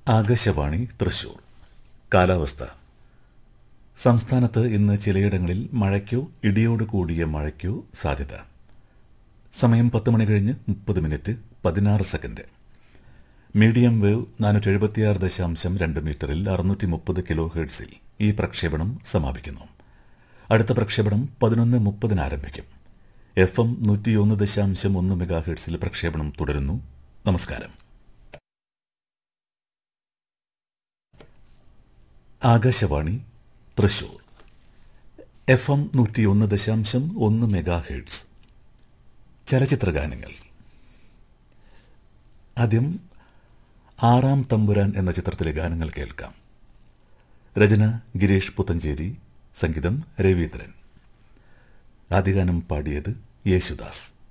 ആകാശവാണി തൃശൂർ കാലാവസ്ഥ സംസ്ഥാനത്ത് ഇന്ന് ചിലയിടങ്ങളിൽ മഴയ്ക്കോ ഇടിയോട് കൂടിയ മഴയ്ക്കോ സാധ്യത സമയം പത്ത് മണി കഴിഞ്ഞ് മുപ്പത് മിനിറ്റ് പതിനാറ് സെക്കൻഡ് മീഡിയം വേവ് നാനൂറ്റി എഴുപത്തിയാറ് ദശാംശം രണ്ട് മീറ്ററിൽ അറുന്നൂറ്റി മുപ്പത് കിലോ ഹേർട്സിൽ ഈ പ്രക്ഷേപണം സമാപിക്കുന്നു അടുത്ത പ്രക്ഷേപണം പതിനൊന്ന് മുപ്പതിന് ആരംഭിക്കും എഫ് എം നൂറ്റിയൊന്ന് ദശാംശം ഒന്ന് മെഗാ ഹേർട്സിൽ പ്രക്ഷേപണം തുടരുന്നു നമസ്കാരം ആകാശവാണി തൃശൂർ എഫ് എം നൂറ്റിയൊന്ന് ദശാംശം ഒന്ന് മെഗാ ഹേർട്സ് ചലച്ചിത്ര ഗാനങ്ങൾ ആദ്യം ആറാം തമ്പുരാൻ എന്ന ചിത്രത്തിലെ ഗാനങ്ങൾ കേൾക്കാം രചന ഗിരീഷ് പുത്തഞ്ചേരി സംഗീതം രവീന്ദ്രൻ ആദ്യഗാനം പാടിയത് യേശുദാസ്